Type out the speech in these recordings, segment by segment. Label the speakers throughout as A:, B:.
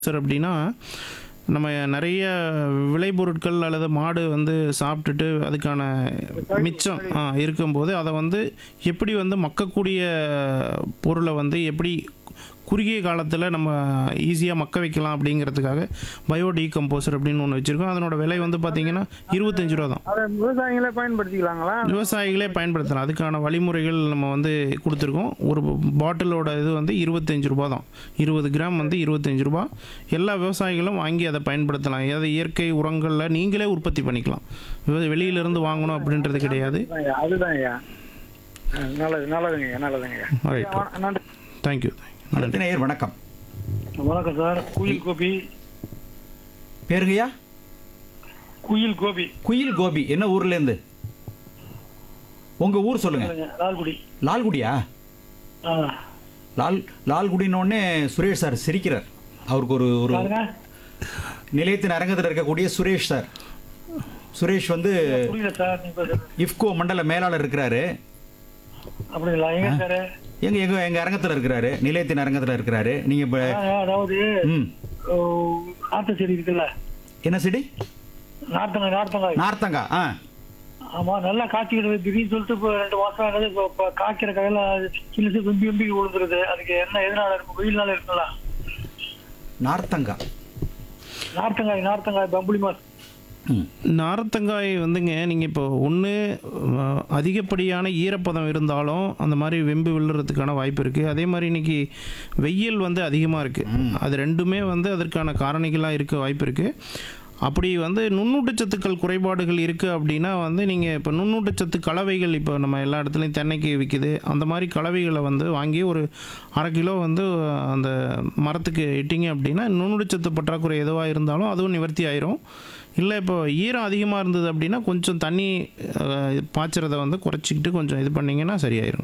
A: Sir அப்படின்னா நம்ம நிறைய விளைபொருட்கள் அல்லது மாடு வந்து சாப்பிட்டுட்டு அதுக்கான மிச்சம் ஆ, இருக்கும்போது அதை வந்து எப்படி வந்து மக்கக்கூடிய பொருளை வந்து எப்படி குறுகிய காலத்தில் நம்ம ஈஸியாக மக்க வைக்கலாம் அப்படிங்கிறதுக்காக பயோ டீகம்போசர் அப்படின்னு ஒன்று வச்சுருக்கோம் அதனோட விலை வந்து பார்த்தீங்கன்னா இருபத்தஞ்சு ரூபா தான்
B: அதை விவசாயிகளே பயன்படுத்திக்கலாங்களா
A: விவசாயிகளே பயன்படுத்தலாம் அதுக்கான வழிமுறைகள் நம்ம வந்து கொடுத்துருக்கோம் ஒரு பாட்டிலோட இது வந்து இருபத்தஞ்சு ரூபா தான் இருபது கிராம் வந்து இருபத்தஞ்சு ரூபா எல்லா விவசாயிகளும் வாங்கி அதை பயன்படுத்தலாம் அதாவது இயற்கை உரங்களில் நீங்களே உற்பத்தி பண்ணிக்கலாம் வெ- வெளியிலிருந்து வாங்கணும் அப்படின்றது கிடையாது
B: அதுதான் ஐயா, அதுதான் ஐயா ஆ, நல்லது நல்லதுங்க ஐயா நல்லதுங்க ஐயா
A: ரைட்
B: வண- நன்றி
A: தேங்க்யூ
C: அடுத்த நேயர் வணக்கம்
B: வணக்கம் சார் குயில் கோபி
C: பேருங்கய்யா
B: குயில் கோபி
C: குயில் கோபி என்ன ஊர்ல இருந்து உங்க ஊர் சொல்லுங்க
B: லால்குடி
C: லால்குடியா
B: ஆ
C: லால் லால்குடினோடனே சுரேஷ் சார் சிரிக்கிறார் அவருக்கு ஒரு ஒரு
B: பாருங்க
C: நிலையத்தின் அரங்கத்தில் இருக்கக்கூடிய சுரேஷ் சார் சுரேஷ் வந்து
B: புரியல சார் நீங்க பேசுறது.
C: இஃப்கோ மண்டல மேலாளர் இருக்கிறாரு
B: அப்படிங்களா எங்க சார்
C: எங்க எங்க எங்க அரங்கத்தில் இருக்கிறாரு நிலையத்தின் அரங்கத்தில் இருக்கிறாரு நீங்க இப்ப
B: அதாவது
C: ம்
B: ஓ, நாட்டு செடி இருக்குல்ல
C: என்ன செடி
B: நார்த்தங்காய் நார்த்தங்காய்
C: நார்த்தங்கா ஆ
B: ஆமா நல்லா காய்ச்சிக்கிட்டு திடீர்னு சொல்லிட்டு இப்போ ரெண்டு மாசம் ஆகுது இப்போ இப்போ காய்க்கிற காயில சின்ன வெம்பி வெம்பி விழுந்துருது அதுக்கு என்ன எதனால இருக்கும் வெயில்னால இருக்குங்களா
C: நார்த்தங்கா
B: நார்த்தங்காய் நார்த்தங்காய் பம்புளி மாஸ்
C: ம்
A: நார்த்தங்காய் வந்துங்க நீங்கள் இப்போ ஒன்று அதிகப்படியான ஈரப்பதம் இருந்தாலும் அந்த மாதிரி வெம்பு விழுறதுக்கான வாய்ப்பு இருக்குது அதே மாதிரி இன்னைக்கு வெயில் வந்து அதிகமாக இருக்குது அது ரெண்டுமே வந்து அதற்கான காரணிகளாக இருக்க வாய்ப்பு இருக்குது அப்படி வந்து நுண்ணூட்டச்சத்துக்கள் குறைபாடுகள் இருக்குது அப்படின்னா வந்து நீங்கள் இப்போ நுண்ணூட்டச்சத்து கலவைகள் இப்போ நம்ம எல்லா இடத்துலையும் தென்னைக்கு விற்கிது அந்த மாதிரி கலவைகளை வந்து வாங்கி ஒரு அரை கிலோ வந்து அந்த மரத்துக்கு இட்டிங்க அப்படின்னா நுண்ணூட்டச்சத்து பற்றாக்குறை எதுவாக இருந்தாலும் அதுவும் நிவர்த்தி ஆயிரும் இல்லை இப்போ ஈரம் அதிகமாக இருந்தது அப்படின்னா கொஞ்சம் தண்ணி அஹ், பாய்ச்சறதை வந்து குறைச்சிக்கிட்டு கொஞ்சம் இது பண்ணிங்கன்னா சரியாயிருங்க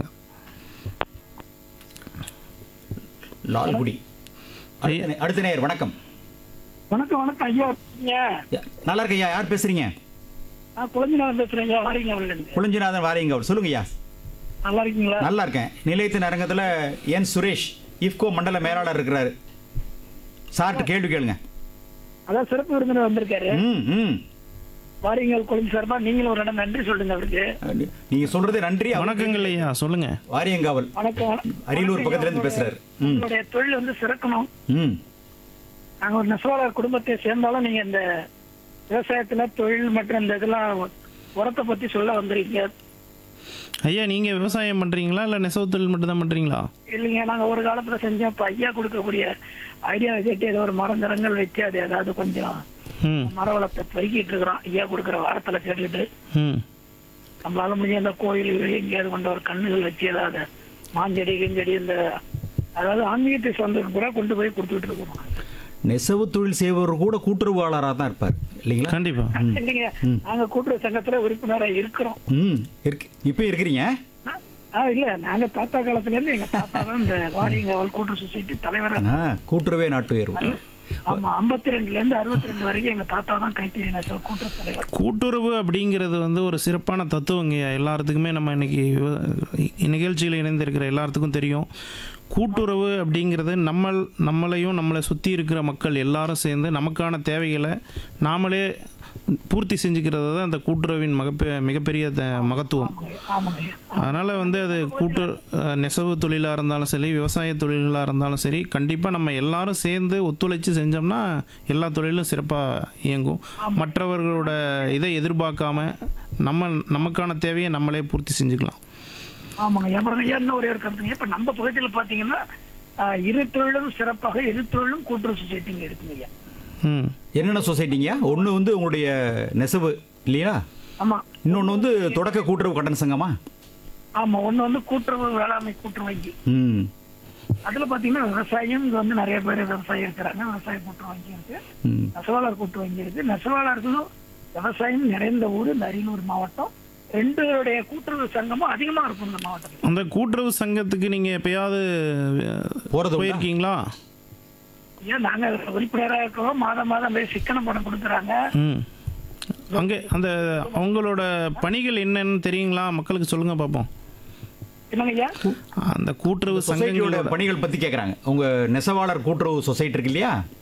C: லால்குடி அடுத்த நே- அடுத்த நேயர் வணக்கம்
B: வணக்கம் வணக்கம் ஐயா ஐயா
C: யா- நல்லா இருக்கையா யார் பேசுறீங்க
B: நான் குழந்தைநாதன் பேசுறேன் ஐயா வாரிங்க அவர்லேருந்து
C: குளிஞ்சிநாதன் வாரியங்க அவர் சொல்லுங்கய்யா
B: நல்லா இருக்கீங்களா
C: நல்லா இருக்கேன் நிலையத்தின் அரங்கத்தில் என் சுரேஷ் இஃப்கோ மண்டல மேலாளர் இருக்கிறாரு சார்ட்டு கேள்வி கேளுங்க
B: அதான் சிறப்பு விருந்தினர் வந்திருக்காரு
C: ம் ம்
B: வாரிங்கள் குழந்தை சார்பா நீங்களும் ஒரு இடம் நன்றி சொல்லுங்க அவருக்கு
C: நீ- நீங்க சொல்றது நன்றி அவர்
A: வணக்கங்கள் ஐயா சொல்லுங்கள்
C: வாரியங்காவல்
B: வணக்கம் வணக்கம்.
C: அரியலூர் பக்கத்துல இருந்து பேசுறாரு ம்
B: உங்களுடைய தொழில் வந்து சிறக்கணும்
C: ம்
B: நாங்க ஒரு நெசவாளர் குடும்பத்தை சேர்ந்தாலும் நீங்க இந்த விவசாயத்துல தொழில் மற்றும் இந்த இதெல்லாம் உரத்தை பத்தி சொல்ல வந்திருக்கீங்க
A: ஐயா நீங்கள் விவசாயம் பண்ணுறீங்களா இல்லை நெசவு தொழில் மட்டும்தான் பண்ணுறீங்களா
B: இல்லைங்க நாங்க ஒரு காலத்துல செஞ்சோம் இப்ப ஐயா கொடுக்கக்கூடிய ஐடியா கேட்டு ஏதோ ஒரு மரந்தரங்கள் வச்சு அது ஏதாவது கொஞ்சம்
A: ம்
B: மர வளத்தை பெருக்கிட்டு இருக்கிறோம் ஐயா கொடுக்குற வாரத்துல கேட்டுட்டு
A: ம்
B: நம்மளால முடிஞ்ச இந்த கோயில் எங்கேயாவது கொண்ட ஒரு கண்ணுகள் வச்சு ஏதாவது மாஞ்செடி கிஞ்செடி இந்த அதாவது ஆன்மீகத்தை சொந்தம் கூட கொண்டு போய் கொடுத்துட்டு இருக்கோம்
C: நெசவு தொழில் செய்பவர் கூட கூட்டுறவாளராக தான் இருப்பார் இல்லைங்களா
A: கண்டிப்பாக
B: இல்லைங்க நாங்க கூட்டுறவு சங்கத்துல உறுப்பினரா இருக்கிறோம்
C: ம் இருக்கு இப்போ இருக்கிறீங்க
B: ஆ இல்ல நாங்க தாத்தா காலத்துல இருந்து எங்க தாத்தா தான் இந்த வாரியங்காவல் கூட்டுறவு சொசைட்டி தலைவர்
C: ஆ கூட்டுறவே நாட்டு உயர்வு
B: ஆமா ஐம்பத்தி ரெண்டுல இருந்து அறுபத்தி ரெண்டு வரைக்கும் எங்க தாத்தா தான் கைத்தறி நெசவு கூட்டுறவு தலைவர்
A: கூட்டுறவு அப்படிங்கிறது வந்து ஒரு சிறப்பான தத்துவங்க எல்லாத்துக்குமே நம்ம இன்னைக்கு விவ- நிகழ்ச்சியில் இணைந்திருக்கிற எல்லாத்துக்கும் தெரியும் கூட்டுறவு அப்படிங்கிறது நம்ம நம்மளையும் நம்மளை சுற்றி இருக்கிற மக்கள் எல்லாரும் சேர்ந்து நமக்கான தேவைகளை நாமளே பூர்த்தி செஞ்சுக்கிறது தான் அந்த கூட்டுறவின் மகப்பெ மிகப்பெரிய த- மகத்துவம்
B: ஆமாங்க
A: அதனால் வந்து அது கூட்டு அஹ், நெசவு தொழிலாக இருந்தாலும் சரி விவசாய தொழிலாக இருந்தாலும் சரி கண்டிப்பாக நம்ம எல்லாரும் சேர்ந்து ஒத்துழைச்சு செஞ்சோம்னா எல்லா தொழிலும் சிறப்பாக இயங்கும் மற்றவர்களோட இதை எதிர்பார்க்காம நம்ம நமக்கான தேவையை நம்மளே பூர்த்தி செஞ்சுக்கலாம்
B: ஆமாங்க அப்புறம் ஐயா இன்னும் ஒரே ஒரு கருத்துங்க இப்ப நம்ம பகுதியில் பாத்தீங்கன்னா ஆஹ், இரு தொழிலும் சிறப்பாக இரு தொழிலும் கூட்டுறவு சொசைட்டிங்க இருக்குங்க ஐயா
A: ம்
C: என்னென்ன சொசைட்டிங்க ஒன்று வந்து உங்களுடைய நெசவு இல்லையா
B: ஆமா
C: இன்னொன்று வந்து தொடக்க கூட்டுறவு கட்டண சங்கமா
B: ஆமா ஒண்ணு வந்து கூட்டுறவு வேளாண்மை கூட்டுறவு வங்கி
C: ம்
B: அதுல பாத்தீங்கன்னா விவசாயம் இங்க வந்து நிறைய பேர் விவசாயம் இருக்கிறாங்க விவசாய கூட்டுறவு வங்கி இருக்கு
C: ம்
B: நெசவாளர் கூட்டு வங்கி இருக்கு நெசவாளர்களும் விவசாயம் நிறைந்த ஊர் இந்த அரியலூர் மாவட்டம் ரெண்டுடைய கூட்டுறவு சங்கமும் அதிகமா இருக்கும் இந்த மாவட்டத்தில்
A: அந்த கூட்டுறவு சங்கத்துக்கு நீங்கள் எப்பயாவது அஹ்,
C: போறது உண்டா?
A: போயிருக்கீங்களா
B: ஏன் நாங்க உறுப்பினராக இருக்கிறோம் மாதம் மாதம் போய் சிக்கன பணம் கொடுக்குறாங்க
A: ம் அங்கே அந்த அவங்களோட பணிகள் என்னன்னு தெரியுங்களா மக்களுக்கு சொல்லுங்கள் பார்ப்போம்
B: என்னங்க ஐயா
A: அந்த கூட்டுறவு
C: சொசைட்டியோட
A: சங்கங்களோட
C: பணிகள் பத்தி கேக்குறாங்க உங்க நெசவாளர் கூட்டுறவு சொசைட்டி இருக்கு இல்லையா